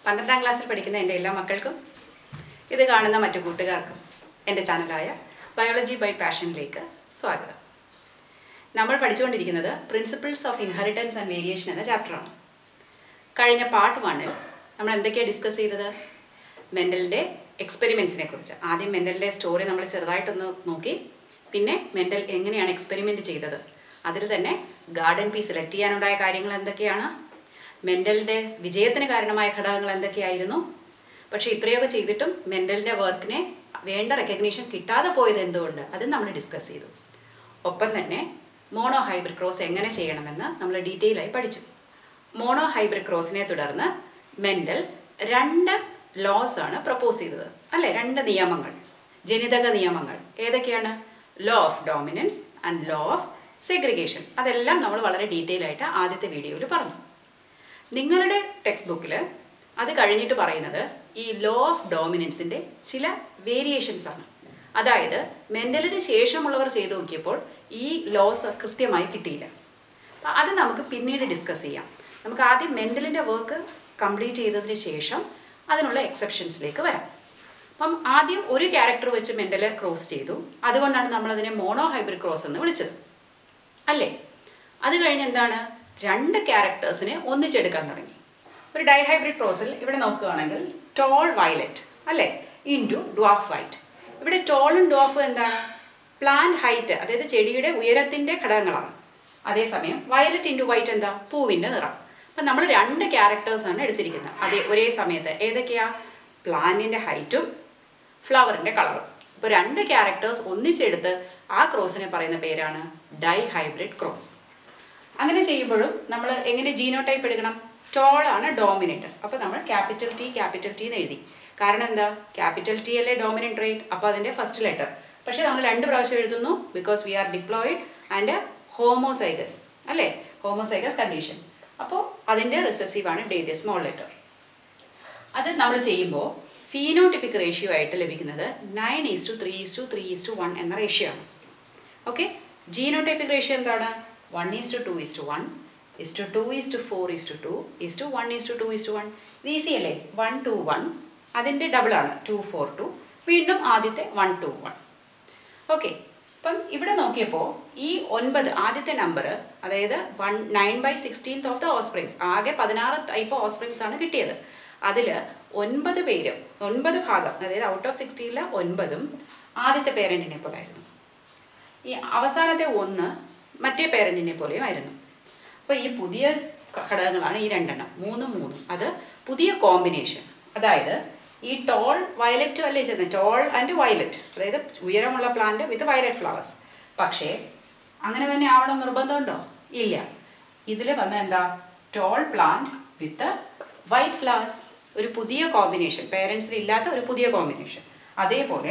പന്ത്രണ്ടാം ക്ലാസ്സിൽ പഠിക്കുന്ന എൻ്റെ എല്ലാ മക്കൾക്കും ഇത് കാണുന്ന മറ്റു കൂട്ടുകാർക്കും എൻ്റെ ചാനലായ ബയോളജി ബൈ പാഷനിലേക്ക് സ്വാഗതം നമ്മൾ പഠിച്ചുകൊണ്ടിരിക്കുന്നത് principles of inheritance and variation എന്ന ചാപ്റ്ററാണ് കഴിഞ്ഞ പാർട്ട് വണ്ണിൽ നമ്മൾ എന്തൊക്കെയാണ് ഡിസ്കസ് ചെയ്തത് മെൻ്റലിൻ്റെ എക്സ്പെരിമെൻസിനെ കുറിച്ച് ആദ്യം മെൻ്റലിൻ്റെ സ്റ്റോറി നമ്മൾ ചെറുതായിട്ടൊന്ന് നോക്കി പിന്നെ മെൻ്റൽ എങ്ങനെയാണ് എക്സ്പെരിമെൻ്റ് ചെയ്തത് അതിൽ തന്നെ ഗാർഡൻ പീ സെലക്ട് ചെയ്യാനുണ്ടായ കാര്യങ്ങൾ എന്തൊക്കെയാണ് മെൻ്റലിൻ്റെ വിജയത്തിന് കാരണമായ ഘടകങ്ങൾ എന്തൊക്കെയായിരുന്നു പക്ഷേ ഇത്രയൊക്കെ ചെയ്തിട്ടും മെൻ്റലിൻ്റെ വർക്കിനെ വേണ്ട റെക്കഗ്നീഷൻ കിട്ടാതെ പോയത് എന്തുകൊണ്ട് അത് നമ്മൾ ഡിസ്കസ് ചെയ്തു ഒപ്പം തന്നെ മോണോ ഹൈബ്രിഡ് ക്രോസ് എങ്ങനെ ചെയ്യണമെന്ന് നമ്മൾ ഡീറ്റെയിൽ ആയി പഠിച്ചു മോണോ ഹൈബ്രിഡ് ക്രോസിനെ തുടർന്ന് മെൻ്റൽ രണ്ട് ലോസ് ആണ് പ്രപ്പോസ് ചെയ്തത് അല്ലേ രണ്ട് നിയമങ്ങൾ ജനിതക നിയമങ്ങൾ ഏതൊക്കെയാണ് law of dominance and law of segregation അതെല്ലാം നമ്മൾ വളരെ ഡീറ്റെയിൽ ആയിട്ട് ആദ്യത്തെ വീഡിയോയിൽ പറഞ്ഞു നിങ്ങളുടെ ടെക്സ്റ്റ് ബുക്കിൽ അത് കഴിഞ്ഞിട്ട് പറയുന്നത് ഈ ലോ ഓഫ് ഡോമിനൻസിൻ്റെ ചില വേരിയേഷൻസ് ആണ് അതായത് മെൻ്റലിന് ശേഷമുള്ളവർ ചെയ്തു നോക്കിയപ്പോൾ ഈ ലോസ് കൃത്യമായി കിട്ടിയില്ല അപ്പം അത് നമുക്ക് പിന്നീട് ഡിസ്കസ് ചെയ്യാം നമുക്ക് ആദ്യം മെൻ്റലിൻ്റെ വർക്ക് കംപ്ലീറ്റ് ചെയ്തതിന് ശേഷം അതിനുള്ള എക്സെപ്ഷൻസിലേക്ക് വരാം അപ്പം ആദ്യം ഒരു ക്യാരക്ടർ വെച്ച് മെൻ്റൽ ക്രോസ് ചെയ്തു അതുകൊണ്ടാണ് നമ്മളതിനെ മോണോ ഹൈബ്രിഡ് ക്രോസ് എന്ന് വിളിച്ചത് അല്ലേ അത് കഴിഞ്ഞ് എന്താണ് രണ്ട് ക്യാരക്ടേഴ്സിനെ ഒന്നിച്ചെടുക്കാൻ തുടങ്ങി ഒരു ഡൈഹൈബ്രിഡ് ക്രോസിൽ ഇവിടെ നോക്കുകയാണെങ്കിൽ ടോൾ വയലറ്റ് അല്ലേ ഇൻറ്റു ഡ്വാഫ് വൈറ്റ് ഇവിടെ ടോളും ഡ്വാഫും എന്താണ് പ്ലാന്റ് ഹൈറ്റ് അതായത് ചെടിയുടെ ഉയരത്തിൻ്റെ ഘടകങ്ങളാണ് അതേസമയം വയലറ്റ് ഇൻറ്റു വൈറ്റ് എന്താ പൂവിൻ്റെ നിറം അപ്പം നമ്മൾ രണ്ട് ക്യാരക്ടേഴ്സാണ് എടുത്തിരിക്കുന്നത് അതേ ഒരേ സമയത്ത് ഏതൊക്കെയാ പ്ലാന്റിൻ്റെ ഹൈറ്റും ഫ്ലവറിൻ്റെ കളറും അപ്പോൾ രണ്ട് ക്യാരക്ടേഴ്സ് ഒന്നിച്ചെടുത്ത് ആ ക്രോസിനെ പറയുന്ന പേരാണ് ഡൈ ഹൈബ്രിഡ് ക്രോസ് അങ്ങനെ ചെയ്യുമ്പോഴും നമ്മൾ എങ്ങനെ ജീനോടൈപ്പ് എടുക്കണം ടോൾ ആണ് ഡോമിനൻ്റ് അപ്പോൾ നമ്മൾ ക്യാപിറ്റൽ ടി ക്യാപിറ്റൽ ടി എന്ന് എഴുതി കാരണം എന്താ ക്യാപിറ്റൽ ടി അല്ലേ ഡോമിനൻ്റ് റേറ്റ് അപ്പോൾ അതിൻ്റെ ഫസ്റ്റ് ലെറ്റർ പക്ഷേ നമ്മൾ രണ്ട് പ്രാവശ്യം എഴുതുന്നു because we are diploid and homozygous അല്ലേ ഹോമോസൈഗസ് കണ്ടീഷൻ അപ്പോൾ അതിൻ്റെ റിസസീവ് ആണ് ഡേ ദ സ്മോൾ ലെറ്റർ അത് നമ്മൾ ചെയ്യുമ്പോൾ ഫീനോട്ടിപ്പിക് റേഷ്യോ ആയിട്ട് ലഭിക്കുന്നത് nine is to three is to three is to one എന്ന റേഷ്യോ ആണ് ഓക്കെ ജീനോടൈപ്പിക് റേഷ്യോ എന്താണ് one is to two is to one is to two is to four is to two is to one is to two is to one ഇത് easy അല്ലേ one two one അതിൻ്റെ ഡബിളാണ് to four to വീണ്ടും ആദ്യത്തെ one two one okay അപ്പം ഇവിടെ നോക്കിയപ്പോൾ ഈ ഒൻപത് ആദ്യത്തെ നമ്പർ അതായത് one nine by sixteenth of the offsprings ആകെ പതിനാറ് ടൈപ്പ് ഓസ്പ്രിങ്സ് ആണ് കിട്ടിയത് അതിൽ ഒൻപത് പേര് ഒൻപത് ഭാഗം അതായത് ഔട്ട് ഓഫ് സിക്സ്റ്റീനിൽ ഒൻപതും ആദ്യത്തെ പേരൻറ്റിനെ പോലെ ആയിരുന്നു ഈ അവസാനത്തെ ഒന്ന് മറ്റേ പേരൻറ്റിനെ പോലെയും ആയിരുന്നു അപ്പോൾ ഈ പുതിയ ഘടകങ്ങളാണ് ഈ രണ്ടെണ്ണം മൂന്നും മൂന്നും അത് പുതിയ കോമ്പിനേഷൻ അതായത് ഈ ടോൾ വയലറ്റ് അല്ലേ ചെയ്യുന്നത് ടോൾ ആൻഡ് വയലറ്റ് അതായത് ഉയരമുള്ള പ്ലാന്റ് വിത്ത് വയലറ്റ് ഫ്ലവേഴ്സ് പക്ഷേ അങ്ങനെ തന്നെ ആവണം നിർബന്ധമുണ്ടോ ഇല്ല ഇതിൽ വന്ന എന്താ tall plant with white flowers ഒരു പുതിയ കോമ്പിനേഷൻ പേരൻസിന് ഇല്ലാത്ത ഒരു പുതിയ കോമ്പിനേഷൻ അതേപോലെ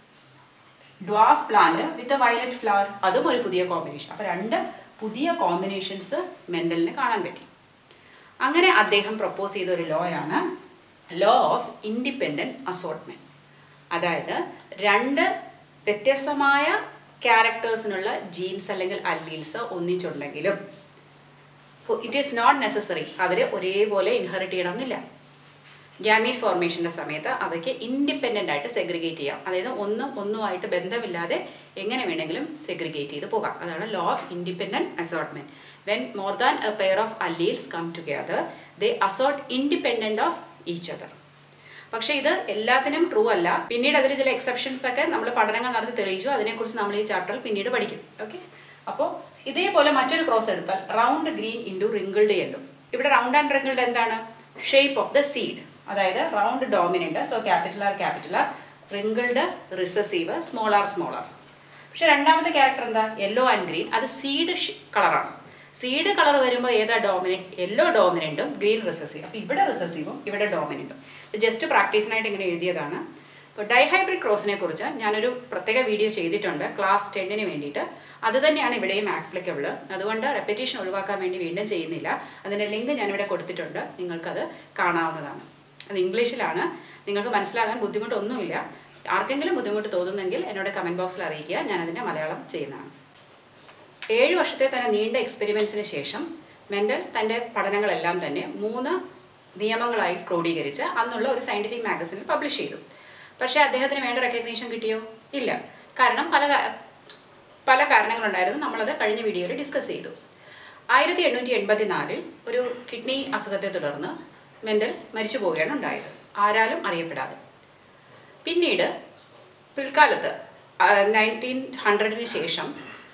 dwarf plant with violet flower അതും ഒരു പുതിയ കോമ്പിനേഷൻ അപ്പോൾ രണ്ട് പുതിയ കോമ്പിനേഷൻസ് മെൻ്റലിന് കാണാൻ പറ്റി അങ്ങനെ അദ്ദേഹം പ്രപ്പോസ് ചെയ്ത ഒരു ലോയാണ് ലോ ഓഫ് ഇൻഡിപെൻഡൻറ്റ് അസോർട്ട്മെൻറ്റ് അതായത് രണ്ട് വ്യത്യസ്തമായ ക്യാരക്ടേഴ്സിനുള്ള ജീൻസ് അല്ലെങ്കിൽ അല്ലീൽസ് ഒന്നിച്ചുണ്ടെങ്കിലും ഇറ്റ് ഈസ് നോട്ട് നെസസറി അവർ ഒരേപോലെ ഇൻഹെറിറ്റ് ചെയ്യണമെന്നില്ല ഗ്യാമീറ്റ് ഫോർമേഷൻ്റെ സമയത്ത് അവയ്ക്ക് ഇൻഡിപെൻഡൻ്റ് ആയിട്ട് സെഗ്രിഗേറ്റ് ചെയ്യാം അതായത് ഒന്നും ഒന്നുമായിട്ട് ബന്ധമില്ലാതെ എങ്ങനെ വേണമെങ്കിലും സെഗ്രിഗേറ്റ് ചെയ്ത് പോകാം അതാണ് law of independent assortment when more than a pair of alleles come together they assort independent of each other പക്ഷേ ഇത് എല്ലാത്തിനും ട്രൂ അല്ല പിന്നീട് അതിൽ ചില എക്സെപ്ഷൻസ് ഒക്കെ നമ്മൾ പഠനങ്ങൾ നടത്തി തെളിയിച്ചു അതിനെക്കുറിച്ച് നമ്മൾ ഈ ചാപ്റ്ററിൽ പിന്നീട് പഠിക്കും ഓക്കെ അപ്പോൾ ഇതേപോലെ മറ്റൊരു ക്രോസ് എടുത്താൽ round green into wrinkled yellow ഇവിടെ റൗണ്ട് ആൻഡ് റിങ്കിൾഡ് എന്താണ് ഷേപ്പ് ഓഫ് ദ സീഡ് അതായത് round dominant so capital R capital R wrinkled recessive small R small R പക്ഷെ രണ്ടാമത്തെ ക്യാരക്ടർ എന്താ യെല്ലോ ആൻഡ് ഗ്രീൻ അത് സീഡ് കളറാണ് seed colour വരുമ്പോൾ ഏതാ ഡോമിനൻറ്റ് യെല്ലോ ഡോമിനൻറ്റും ഗ്രീൻ റിസസീവ് അപ്പോൾ ഇവിടെ റിസസീവും ഇവിടെ ഡോമിനൻറ്റും ജസ്റ്റ് പ്രാക്ടീസിനായിട്ട് ഇങ്ങനെ എഴുതിയതാണ് ഇപ്പോൾ ഡൈഹൈബ്രിഡ് ക്രോസിനെ കുറിച്ച് ഞാനൊരു പ്രത്യേക വീഡിയോ ചെയ്തിട്ടുണ്ട് ക്ലാസ് ടെന്നിന് വേണ്ടിയിട്ട് അത് തന്നെയാണ് ഇവിടെയും ആപ്ലിക്കബിൾ അതുകൊണ്ട് റെപ്പറ്റീഷൻ ഒഴിവാക്കാൻ വേണ്ടി വീണ്ടും ചെയ്യുന്നില്ല അതിൻ്റെ ലിങ്ക് ഞാനിവിടെ കൊടുത്തിട്ടുണ്ട് നിങ്ങൾക്കത് കാണാവുന്നതാണ് അത് ഇംഗ്ലീഷിലാണ് നിങ്ങൾക്ക് മനസ്സിലാകാൻ ബുദ്ധിമുട്ടൊന്നുമില്ല ആർക്കെങ്കിലും ബുദ്ധിമുട്ട് തോന്നുന്നെങ്കിൽ എന്നോട് കമൻറ്റ് ബോക്സിൽ അറിയിക്കുക ഞാനതിൻ്റെ മലയാളം ചെയ്യുന്നതാണ് ഏഴ് വർഷത്തെ തന്നെ നീണ്ട എക്സ്പെരിമെൻസിന് ശേഷം മെൻഡൽ തൻ്റെ പഠനങ്ങളെല്ലാം തന്നെ മൂന്ന് നിയമങ്ങളായി ക്രോഡീകരിച്ച് അന്നുള്ള ഒരു സയൻറ്റിഫിക് മാഗസിനിൽ പബ്ലിഷ് ചെയ്തു പക്ഷേ അദ്ദേഹത്തിന് വേണ്ട റെക്കഗ്നീഷൻ കിട്ടിയോ ഇല്ല കാരണം പല കാ- പല കാരണങ്ങളുണ്ടായിരുന്നു നമ്മളത് കഴിഞ്ഞ വീഡിയോയിൽ ഡിസ്കസ് ചെയ്തു ആയിരത്തി എണ്ണൂറ്റി എൺപത്തി നാലിൽ ഒരു കിഡ്നി അസുഖത്തെ തുടർന്ന് മെൻഡൽ മരിച്ചു പോവുകയാണ് ഉണ്ടായത് ആരാലും അറിയപ്പെടാതെ പിന്നീട് പിൽക്കാലത്ത് നയൻറ്റീൻ ഹൺഡ്രഡിന് ശേഷം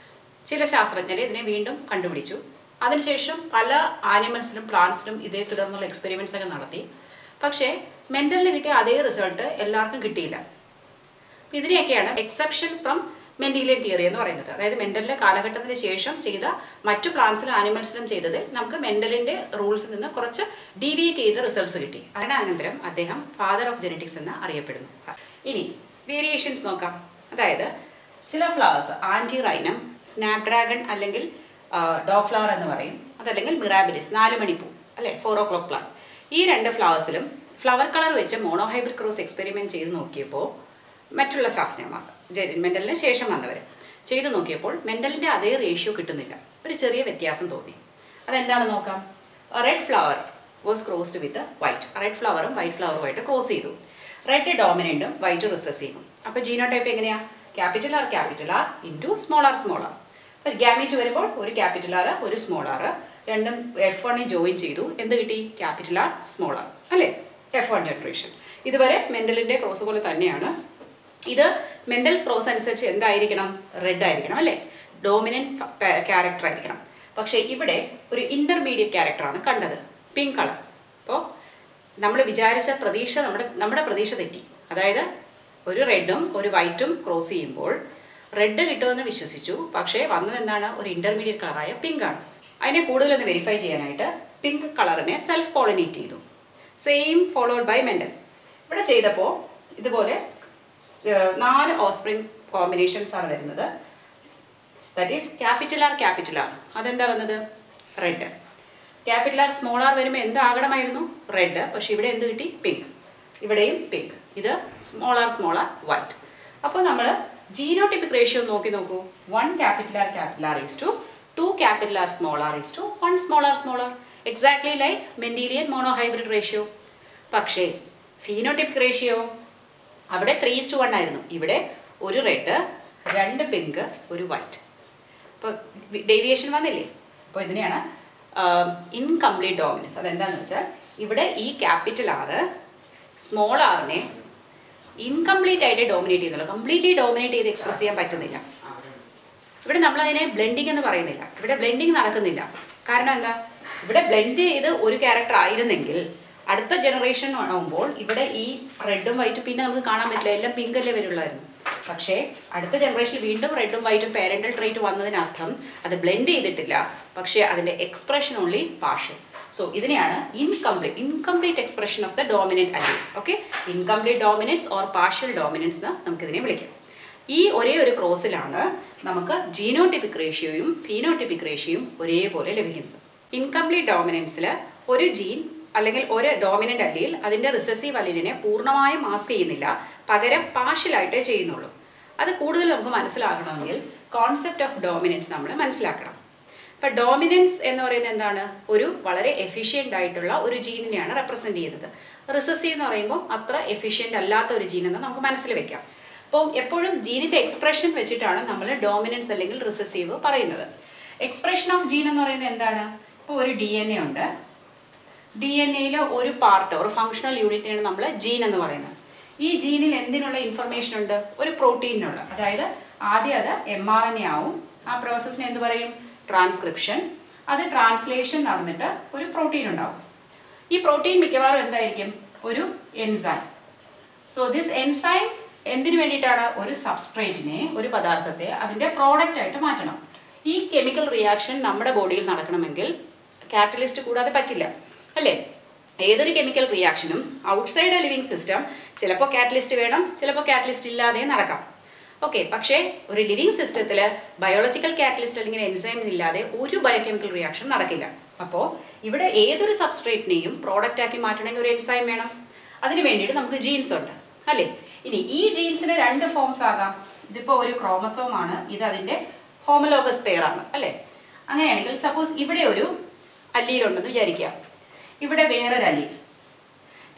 ചില ശാസ്ത്രജ്ഞർ ഇതിനെ വീണ്ടും കണ്ടുപിടിച്ചു അതിനുശേഷം പല ആനിമൽസിലും പ്ലാന്റ്സിലും ഇതേ തുടർന്നുള്ള എക്സ്പെരിമെൻറ്റ്സ് ഒക്കെ നടത്തി പക്ഷേ മെൻ്റലിന് കിട്ടിയ അതേ റിസൾട്ട് എല്ലാവർക്കും കിട്ടിയില്ല ഇതിനെയൊക്കെയാണ് എക്സെപ്ഷൻസ് ഫ്രം മെൻഡീലിയൻ തിയറി എന്ന് പറയുന്നത് അതായത് മെൻ്റലിൻ്റെ കാലഘട്ടത്തിന് ശേഷം ചെയ്ത മറ്റു പ്ലാന്റ്സിലും ആനിമൽസിലും ചെയ്തതിൽ നമുക്ക് മെൻ്റലിൻ്റെ റൂൾസിൽ നിന്ന് കുറച്ച് ഡീവിയേറ്റ് ചെയ്ത റിസൾട്ട്സ് കിട്ടി അതിനനന്തരം അദ്ദേഹം ഫാദർ ഓഫ് ജെനറ്റിക്സ് എന്ന് അറിയപ്പെടുന്നു ഇനി വേരിയേഷൻസ് നോക്കാം അതായത് ചില ഫ്ലവേഴ്സ് ആൻറ്റി റൈനം സ്നാപ്ഡ്രാഗൺ അല്ലെങ്കിൽ ഡോഗ് ഫ്ലവർ എന്ന് പറയും അതല്ലെങ്കിൽ മിറാബിലിസ് നാല് മണിപ്പൂ അല്ലേ ഫോർ ഓ ക്ലോക്ക് പ്ലാൻ ഈ രണ്ട് ഫ്ലവേഴ്സിലും ഫ്ലവർ കളർ വെച്ച് മോണോഹൈബ്രിഡ് ക്രോസ് എക്സ്പെരിമെൻറ്റ് ചെയ്ത് നോക്കിയപ്പോൾ മറ്റുള്ള ശാസ്ത്രജ്ഞന്മാർ ജെ- മെൻഡലിന് ശേഷം വന്നവർ ചെയ്തു നോക്കിയപ്പോൾ മെൻഡലിൻ്റെ അതേ റേഷ്യോ കിട്ടുന്നില്ല ഒരു ചെറിയ വ്യത്യാസം തോന്നി അതെന്താണ് നോക്കാം red flower was crossed with white red ഫ്ലവറും വൈറ്റ് ഫ്ലവറുമായിട്ട് ക്രോസ് ചെയ്തു റെഡ് ഡോമിനൻറ്റും വൈറ്റ് റിസസീവും അപ്പോൾ ജീനോ ടൈപ്പ് എങ്ങനെയാണ് capital R capital R into small R small R അപ്പോൾ ഗ്യാമീറ്റ് വരുമ്പോൾ ഒരു ക്യാപിറ്റൽ ആർ ഒരു സ്മോൾ ആർ രണ്ടും എഫ് വണ്ണിൽ ജോയിൻ ചെയ്തു എന്ത് കിട്ടി ക്യാപിറ്റൽ ആർ സ്മോൾ ആർ അല്ലേ എഫ് വൺ ജനറേഷൻ ഇതുവരെ മെൻ്റലിൻ്റെ ക്രോസ് പോലെ തന്നെയാണ് ഇത് മെൻ്റൽസ് ക്രോസ് അനുസരിച്ച് എന്തായിരിക്കണം റെഡ് ആയിരിക്കണം അല്ലേ ഡോമിനൻറ്റ് ക്യാരക്ടർ ആയിരിക്കണം പക്ഷേ ഇവിടെ ഒരു ഇൻ്റർമീഡിയറ്റ് ക്യാരക്ടറാണ് കണ്ടത് പിങ്ക് കളർ അപ്പോൾ നമ്മൾ വിചാരിച്ച പ്രതീക്ഷ നമ്മുടെ നമ്മുടെ പ്രതീക്ഷ തെറ്റി അതായത് ഒരു റെഡും ഒരു വൈറ്റും ക്രോസ് ചെയ്യുമ്പോൾ റെഡ് കിട്ടുമെന്ന് വിശ്വസിച്ചു പക്ഷേ വന്നത് എന്താണ് ഒരു ഇൻ്റർമീഡിയറ്റ് കളറായ പിങ്ക് ആണ് അതിനെ കൂടുതലൊന്ന് വെരിഫൈ ചെയ്യാനായിട്ട് പിങ്ക് കളറിനെ സെൽഫ് പോളിനേറ്റ് ചെയ്തു സെയിം ഫോളോഡ് ബൈ മെൻഡൽ ഇവിടെ ചെയ്തപ്പോൾ ഇതുപോലെ ഏഹ്, നാല് ഓസ്പ്രിങ് കോമ്പിനേഷൻസ് ആണ് വരുന്നത് that is capital R capital R അതെന്താ വന്നത് red capital R small R വരുമ്പോൾ എന്താകണമായിരുന്നു റെഡ് പക്ഷേ ഇവിടെ എന്ത് കിട്ടി പിങ്ക് ഇവിടെയും പിങ്ക് ഇത് small R small R white അപ്പോൾ നമ്മൾ ജീനോട്ടിപ്പിക് റേഷ്യോ നോക്കി നോക്കൂ one capital R capital R is to two capital R small R is to one small R small R exactly like Mendelian monohybrid ratio പക്ഷേ phenotypic ratio അവിടെ three to one ആയിരുന്നു ഇവിടെ ഒരു red രണ്ട് pink ഒരു white അപ്പോൾ deviation വന്നില്ലേ അപ്പോൾ ഇതിനെയാണ് ഇൻകംപ്ലീറ്റ് ഡോമിനൻസ് അതെന്താണെന്ന് വെച്ചാൽ ഇവിടെ ഈ ക്യാപിറ്റൽ ആറ് സ്മോൾ ആറിനെ ഇൻകംപ്ലീറ്റ് ആയിട്ട് ഡോമിനേറ്റ് ചെയ്യുന്നുള്ളൂ കംപ്ലീറ്റ്ലി ഡോമിനേറ്റ് ചെയ്ത് എക്സ്പ്രസ് ചെയ്യാൻ പറ്റുന്നില്ല ഇവിടെ നമ്മൾ അതിനെ ബ്ലെൻഡിങ് എന്ന് പറയുന്നില്ല ഇവിടെ ബ്ലെൻഡിങ് നടക്കുന്നില്ല കാരണം എന്താ ഇവിടെ ബ്ലെൻഡ് ചെയ്ത് ഒരു ക്യാരക്ടർ ആയിരുന്നെങ്കിൽ അടുത്ത ജനറേഷൻ ആകുമ്പോൾ ഇവിടെ ഈ റെഡും വൈറ്റും പിന്നെ നമുക്ക് കാണാൻ പറ്റില്ല എല്ലാം പിങ്ക് അല്ലേ വരുള്ളായിരുന്നു പക്ഷേ അടുത്ത ജനറേഷനിൽ വീണ്ടും റെഡും വൈറ്റും പാരന്റൽ ട്രേറ്റ് വന്നതിനർത്ഥം അത് ബ്ലെൻഡ് ചെയ്തിട്ടില്ല പക്ഷേ അതിൻ്റെ എക്സ്പ്രഷൻ ഓൺലി പാർഷ്യൽ സോ ഇതിനെയാണ് incomplete incomplete expression of the dominant allele okay incomplete dominance or partial dominance എന്ന് നമുക്കിതിനെ വിളിക്കാം ഈ ഒരേ ഒരു ക്രോസിലാണ് നമുക്ക് ജീനോട്ടിപ്പിക് റേഷ്യോയും ഫീനോട്ടിപ്പിക് റേഷ്യോയും ഒരേപോലെ ലഭിക്കുന്നത് ഇൻകംപ്ലീറ്റ് ഡോമിനൻസിൽ ഒരു ജീൻ അല്ലെങ്കിൽ ഒരു ഡോമിനൻ്റ് അല്ലിയിൽ അതിൻ്റെ റിസസീവ് അല്ലിനെ പൂർണ്ണമായും മാസ്ക് ചെയ്യുന്നില്ല പകരം പാർഷ്യലായിട്ടേ ചെയ്യുന്നുള്ളൂ അത് കൂടുതൽ നമുക്ക് മനസ്സിലാക്കണമെങ്കിൽ കോൺസെപ്റ്റ് ഓഫ് ഡോമിനൻസ് നമ്മൾ മനസ്സിലാക്കണം ഇപ്പം ഡോമിനൻസ് എന്ന് പറയുന്നത് എന്താണ് ഒരു വളരെ എഫിഷ്യൻ്റ് ആയിട്ടുള്ള ഒരു ജീനിനെയാണ് റെപ്രസെൻ്റ് ചെയ്യുന്നത് റിസസീവ് എന്ന് പറയുമ്പോൾ അത്ര എഫിഷ്യൻ്റ് അല്ലാത്ത ഒരു ജീൻ എന്ന് നമുക്ക് മനസ്സിൽ വെക്കാം അപ്പോൾ എപ്പോഴും ജീനിൻ്റെ എക്സ്പ്രഷൻ വെച്ചിട്ടാണ് നമ്മൾ ഡോമിനൻസ് അല്ലെങ്കിൽ റിസസീവ് പറയുന്നത് എക്സ്പ്രഷൻ ഓഫ് ജീൻ എന്ന് പറയുന്നത് എന്താണ് ഇപ്പോൾ ഒരു ഡി എൻ എ ഉണ്ട് ഡി എൻ എയിൽ ഒരു പാർട്ട് ഒരു ഫങ്ഷണൽ യൂണിറ്റിനാണ് നമ്മൾ ജീൻ എന്ന് പറയുന്നത് ഈ ജീനിൽ എന്തിനുള്ള ഇൻഫർമേഷൻ ഉണ്ട് ഒരു പ്രോട്ടീനിനുള്ള അതായത് ആദ്യം അത് എം ആർ എൻ എ ആവും ആ പ്രോസസ്സിനെ എന്ത് പറയും ട്രാൻസ്ക്രിപ്ഷൻ അത് ട്രാൻസ്ലേഷൻ നടന്നിട്ട് ഒരു പ്രോട്ടീൻ ഉണ്ടാവും ഈ പ്രോട്ടീൻ മിക്കവാറും എന്തായിരിക്കും ഒരു എൻസൈം സോ ദിസ് എൻസൈം എന്തിനു വേണ്ടിയിട്ടാണ് ഒരു സബ്സ്ട്രേറ്റിനെ ഒരു പദാർത്ഥത്തെ അതിൻ്റെ പ്രോഡക്റ്റ് ആയിട്ട് മാറ്റണം ഈ കെമിക്കൽ റിയാക്ഷൻ നമ്മുടെ ബോഡിയിൽ നടക്കണമെങ്കിൽ കാറ്റലിസ്റ്റ് കൂടാതെ പറ്റില്ല അല്ലേ ഏതൊരു കെമിക്കൽ റിയാക്ഷനും ഔട്ട്സൈഡ് ലിവിങ് സിസ്റ്റം ചിലപ്പോൾ കാറ്റലിസ്റ്റ് വേണം ചിലപ്പോൾ കാറ്റലിസ്റ്റ് ഇല്ലാതെ നടക്കാം ഓക്കെ പക്ഷേ ഒരു ലിവിങ് സിസ്റ്റത്തിൽ ബയോളജിക്കൽ കാറ്റലിസ്റ്റ് അല്ലെങ്കിൽ എൻസൈം ഇല്ലാതെ ഒരു ബയോകെമിക്കൽ റിയാക്ഷൻ നടക്കില്ല അപ്പോൾ ഇവിടെ ഏതൊരു സബ്സ്ട്രേറ്റിനെയും പ്രോഡക്റ്റ് ആക്കി മാറ്റണമെങ്കിൽ ഒരു എൻസൈം വേണം അതിന് വേണ്ടിയിട്ട് നമുക്ക് ജീൻസ് ഉണ്ട് അല്ലേ ഇനി ഈ ജീൻസിന് രണ്ട് ഫോംസ് ആകാം ഇതിപ്പോൾ ഒരു ക്രോമസോം ആണ് ഇത് അതിൻ്റെ ഹോമലോഗസ് പെയർ ആണ് അല്ലേ അങ്ങനെയാണെങ്കിൽ സപ്പോസ് ഇവിടെ ഒരു അല്ലിയിലുണ്ടെന്ന് വിചാരിക്കുക ഇവിടെ വേറൊരു അല്ലി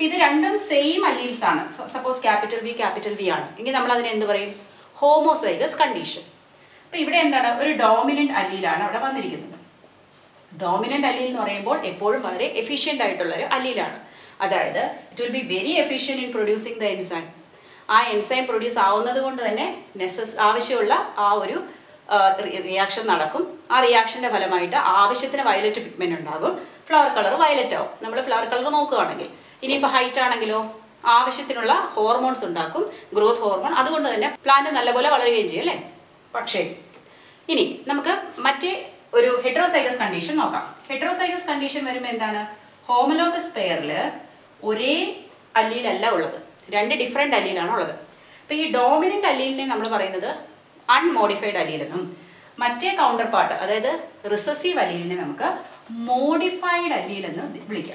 അപ്പം ഇത് രണ്ടും സെയിം അലീൽസ് ആണ് suppose capital V capital V ആണ് എങ്കിൽ നമ്മൾ അതിനെ എന്ത് പറയും ഹോമോസൈഗസ് കണ്ടീഷൻ അപ്പം ഇവിടെ എന്താണ് ഒരു ഡോമിനൻ്റ് അല്ലീലാണ് അവിടെ വന്നിരിക്കുന്നത് ഡോമിനൻ്റ് അല്ലീൽ എന്ന് പറയുമ്പോൾ എപ്പോഴും വളരെ എഫിഷ്യൻ്റ് ആയിട്ടുള്ള ഒരു അല്ലീലാണ് അതായത് it will be very efficient in producing the enzyme ആ എൻസൈം പ്രൊഡ്യൂസ് ആവുന്നത് കൊണ്ട് തന്നെ നെസസ് ആവശ്യമുള്ള ആ ഒരു റിയാക്ഷൻ നടക്കും ആ റിയാക്ഷൻ്റെ ഫലമായിട്ട് ആവശ്യത്തിന് വയലറ്റ് പിഗ്മെൻ്റ് ഉണ്ടാകും ഫ്ലവർ കളർ വയലറ്റ് ആവും നമ്മൾ ഫ്ലവർ കളർ നോക്കുകയാണെങ്കിൽ ഇനിയിപ്പോൾ ഹൈറ്റ് ആണെങ്കിലോ ആവശ്യത്തിനുള്ള ഹോർമോൺസ് ഉണ്ടാക്കും ഗ്രോത്ത് ഹോർമോൺ അതുകൊണ്ട് തന്നെ പ്ലാന്റ് നല്ലപോലെ വളരുകയും ചെയ്യും അല്ലേ പക്ഷേ ഇനി നമുക്ക് മറ്റേ ഒരു ഹെട്രോസൈഗസ് കണ്ടീഷൻ നോക്കാം ഹെട്രോസൈഗസ് കണ്ടീഷൻ വരുമ്പോൾ എന്താണ് ഹോമലോഗസ് പെയറിൽ ഒരേ അല്ലീലല്ല ഉള്ളത് രണ്ട് ഡിഫറെൻ്റ് അല്ലീലാണ് ഉള്ളത് അപ്പോൾ ഈ ഡോമിനൻ്റ് അല്ലീലിനെ നമ്മൾ പറയുന്നത് അൺമോഡിഫൈഡ് അല്ലീലെന്നും മറ്റേ കൗണ്ടർ പാർട്ട് അതായത് റിസസീവ് അല്ലീലിനെ നമുക്ക് മോഡിഫൈഡ് അല്ലീലെന്ന് വിളിക്കാം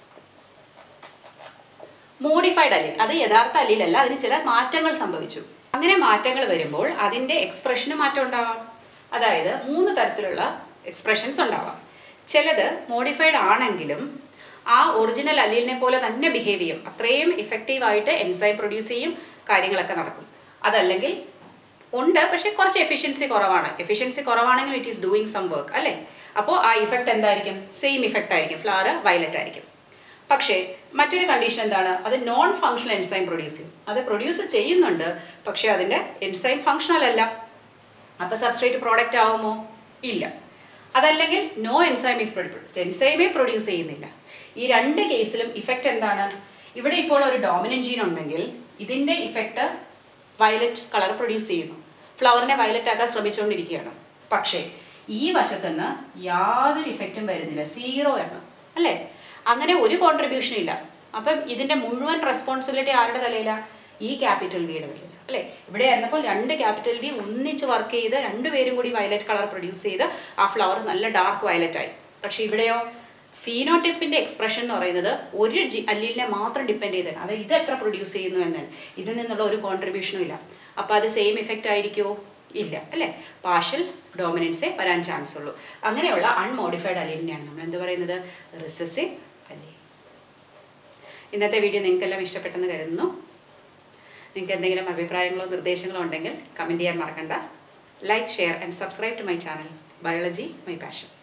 മോഡിഫൈഡ് അല്ലീൽ അത് യഥാർത്ഥ അല്ലീലല്ല അതിന് ചില മാറ്റങ്ങൾ സംഭവിച്ചു അങ്ങനെ മാറ്റങ്ങൾ വരുമ്പോൾ അതിൻ്റെ എക്സ്പ്രഷന് മാറ്റം ഉണ്ടാവാം അതായത് മൂന്ന് തരത്തിലുള്ള എക്സ്പ്രഷൻസ് ഉണ്ടാവാം ചിലത് മോഡിഫൈഡ് ആണെങ്കിലും ആ ഒറിജിനൽ അല്ലീലിനെ പോലെ തന്നെ ബിഹേവ് ചെയ്യും അത്രയും ഇഫക്റ്റീവായിട്ട് എൻസൈം പ്രൊഡ്യൂസ് ചെയ്യും കാര്യങ്ങളൊക്കെ നടക്കും അതല്ലെങ്കിൽ ഉണ്ട് പക്ഷേ കുറച്ച് എഫിഷ്യൻസി കുറവാണ് എഫിഷ്യൻസി കുറവാണെങ്കിൽ it is doing some work അല്ലേ അപ്പോൾ ആ ഇഫക്റ്റ് എന്തായിരിക്കും സെയിം ഇഫക്റ്റ് ആയിരിക്കും ഫ്ലവർ വയലറ്റ് ആയിരിക്കും പക്ഷേ മറ്റൊരു കണ്ടീഷൻ എന്താണ് അത് നോൺ ഫങ്ഷണൽ എൻസൈം പ്രൊഡ്യൂസ് ചെയ്യും അത് പ്രൊഡ്യൂസ് ചെയ്യുന്നുണ്ട് പക്ഷേ അതിൻ്റെ എൻസൈം ഫങ്ഷണൽ അല്ല അപ്പോൾ സബ്സ്ട്രേറ്റ് പ്രോഡക്റ്റ് ആവുമോ ഇല്ല അതല്ലെങ്കിൽ നോ എൻസൈം ഈസ് പ്രൊഡ്യൂസ് എൻസൈമേ പ്രൊഡ്യൂസ് ചെയ്യുന്നില്ല ഈ രണ്ട് കേസിലും ഇഫക്റ്റ് എന്താണ് ഇവിടെ ഇപ്പോൾ ഒരു ഡോമിനൻ്റ് ജീൻ ഉണ്ടെങ്കിൽ ഇതിൻ്റെ ഇഫക്റ്റ് വയലറ്റ് കളർ പ്രൊഡ്യൂസ് ചെയ്യുന്നു ഫ്ലവറിനെ വയലറ്റ് ആക്കാൻ ശ്രമിച്ചുകൊണ്ടിരിക്കുകയാണ് പക്ഷേ ഈ വശത്തുനിന്ന് യാതൊരു ഇഫക്റ്റും വരുന്നില്ല സീറോ ആണ് അല്ലേ അങ്ങനെ ഒരു കോൺട്രിബ്യൂഷനും ഇല്ല അപ്പം ഇതിൻ്റെ മുഴുവൻ റെസ്പോൺസിബിലിറ്റി ആരുടെ തലയിലാണ് ഈ ക്യാപിറ്റൽ വിയുടെ തലയിൽ അല്ലേ ഇവിടെ ആയിരുന്നപ്പോൾ രണ്ട് ക്യാപിറ്റൽ വി ഒന്നിച്ച് വർക്ക് ചെയ്ത് രണ്ടുപേരും കൂടി വയലറ്റ് കളർ പ്രൊഡ്യൂസ് ചെയ്ത് ആ ഫ്ലവർ നല്ല ഡാർക്ക് വയലറ്റ് ആയി പക്ഷേ ഇവിടെയോ ഫീനോട്ടിപ്പിൻ്റെ എക്സ്പ്രഷൻ എന്ന് പറയുന്നത് ഒരു ജി അല്ലീലിനെ മാത്രം ഡിപ്പെൻഡ് ചെയ്താണ് അത് ഇത് എത്ര പ്രൊഡ്യൂസ് ചെയ്യുന്നു എന്നാണ് ഇതിൽ നിന്നുള്ള ഒരു കോൺട്രിബ്യൂഷനും ഇല്ല അപ്പോൾ അത് സെയിം ഇഫക്റ്റ് ആയിരിക്കുമോ ഇല്ല അല്ലേ പാർഷ്യൽ ഡോമിനൻസേ വരാൻ ചാൻസ് ഉള്ളൂ അങ്ങനെയുള്ള അൺമോഡിഫൈഡ് അലീലിനെയാണ് നമ്മൾ എന്ത് പറയുന്നത് റിസസീവ് അലീൽ ഇന്നത്തെ വീഡിയോ നിങ്ങൾക്കെല്ലാം ഇഷ്ടപ്പെട്ടെന്ന് കരുതുന്നു നിങ്ങൾക്ക് എന്തെങ്കിലും അഭിപ്രായങ്ങളോ നിർദ്ദേശങ്ങളോ ഉണ്ടെങ്കിൽ കമൻറ്റ് ചെയ്യാൻ മറക്കണ്ട like share and subscribe to my channel biology my passion